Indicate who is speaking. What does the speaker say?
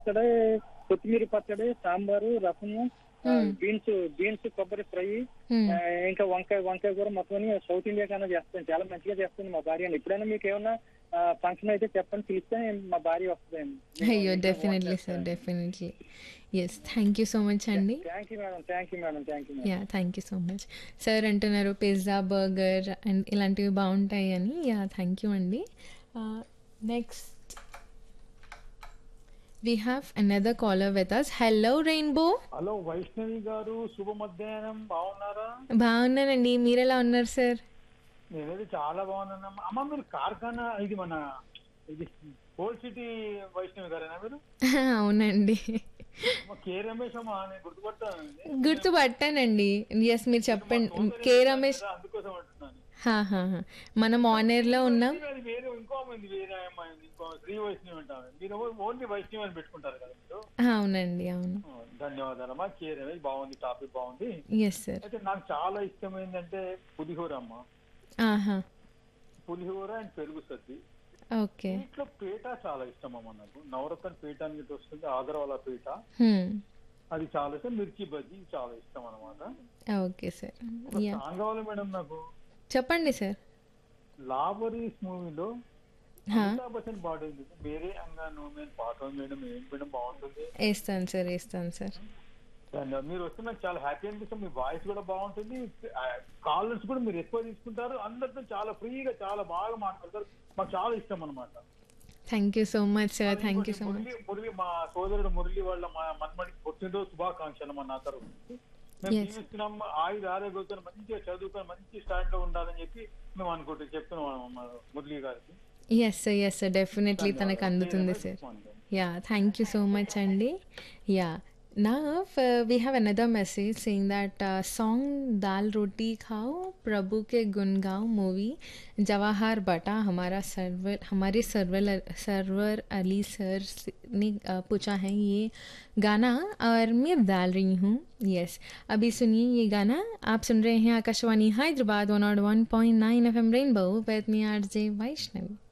Speaker 1: పచ్చడి కొత్తిమీర పచ్చడి సాంబారు రసము ఆ,
Speaker 2: మ్మ్.
Speaker 1: బీన్స్ బీన్స్ కొబ్బరి ఫ్రై
Speaker 2: మ్మ్.
Speaker 1: ఆ, ఇంకా వంకాయ వంకాయ కూర మొత్తం అన్ని సౌత్ ఇండియా కన్నా చేస్తాను చాలా మంచిగా చేస్తుంది మా భార్య ఎప్పుడైనా మీకు ఏమన్నా ఫంక్షన్ అయితే చెప్పండి పిలిస్తే మా భార్య వస్తుంది
Speaker 2: అయ్యో definitely sir definitely yes thank you so much అండి
Speaker 1: thank you madam thank you madam thank you madam
Speaker 2: ya thank you so much sir అంటున్నారు పిజ్జా బర్గర్ అండ్ ఇలాంటివి బాగుంటాయి అని యా థ్యాంక్ యూ అండి next we have another caller with us hello rainbow
Speaker 3: hello Vaishnavi garu శుభ మధ్యాహ్నం బాగున్నారా
Speaker 2: బాగున్నానండి మీరు ఎలా ఉన్నారు సార్
Speaker 3: నేనైతే చాలా బాగున్నాను అమ్మ మీరు కార్ఖానా ఇది మన ఇది ఓల్డ్ సిటీ వైష్ణవి గారేనా మీరు
Speaker 2: అవునండి
Speaker 3: అమ్మ, కే రమేష్ అమ్మ నేను గుర్తుపట్టానండి
Speaker 2: గుర్తుపట్టానండి ఎస్ మీరు చెప్పండి కే రమేష్
Speaker 3: అందుకోసం అంటున్నాను
Speaker 2: హా, హా, హా. మనం ఆనర్లో ఉన్నాం
Speaker 3: అది వేరే ఇంకో అమ్మాయి వేరే అమ్మాయి ఉంది, ఇంకో శ్రీ వైష్ణవి అంటారు మీరు ఓన్లీ వైష్ణవి అని పెట్టుకుంటారు కదా మీరు
Speaker 2: అవునండి అవును
Speaker 3: ఓ, ధన్యవాదాలమ్మా కే రమేష్ బాగుంది టాపిక్ బాగుంది
Speaker 2: ఎస్ సార్
Speaker 3: అయితే నాకు చాలా ఇష్టం ఏంటంటే పులిహోర అమ్మ
Speaker 2: ఆహా
Speaker 3: పులిహోర అండ్ పెరుగు సద్ది
Speaker 2: ఓకే
Speaker 3: ఇంట్లో పీట చాలా ఇష్టం అమ్మ నాకు నవరత్న పీట అని వస్తుంది ఆగరవాల పీట
Speaker 2: హ్మ్.
Speaker 3: అది చాలా ఇష్టం మిర్చి బజ్జీ చాలా ఇష్టం అనమాట
Speaker 2: ఓకే సార్ యా
Speaker 3: సాంగ్ కావాలి మేడం నాకు
Speaker 2: చెప్పండి సార్
Speaker 3: లాబరీస్ మూవీలో
Speaker 2: హా.
Speaker 3: అమితాబ్ బచ్చన్ పాడింది వేరే అంగా నువ్వు మేము పాట మేడం ఏం మేడం బాగుంటుంది
Speaker 2: వేస్తాను సార్ వేస్తాను సార్
Speaker 3: ధన్యవాదాలు మీరు వస్తే నాకు చాలా హ్యాపీ అనిపిస్తుంది మీ వాయిస్ కూడా బాగుంటుంది కాలర్స్ కూడా మీరు ఎక్కువ తీసుకుంటారు అందరితో చాలా ఫ్రీగా చాలా బాగా మాట్లాడతారు మాకు చాలా ఇష్టం అనమాట
Speaker 2: thank you so much sir thank you so much
Speaker 3: Murali Murali మా సోదరుడు మురళి వాళ్ళ మా మన్మడికి పుట్టినరోజు శుభాకాంక్షలు మా నా తరఫు నుంచి. మేము
Speaker 2: Yes.
Speaker 3: జీవిస్తున్నాం ఆయుధ ఆరోగ్యంతో మంచిగా చదువుకొని మంచి స్టాండ్ లో ఉండాలని చెప్పి మేము అనుకుంటూ చెప్తున్నాం మా మురళి గారికి
Speaker 2: yes sir yes sir definitely తనకు అందుతుంది sir ya thank you so much అండి యా నా we have another message saying that song dal roti खाओ प्रभु के गुण गाओ मूवी जवाहर बटा हमारा सर्वर हमारे सर्वर सर्वर अली सर ने uh, पूछा है ये गाना और मैं डाल रही हूँ यस अभी सुनिए ये गाना आप सुन रहे हैं Akashvani Hyderabad one nought one point nine F M rainbow with me R J Vaishnavi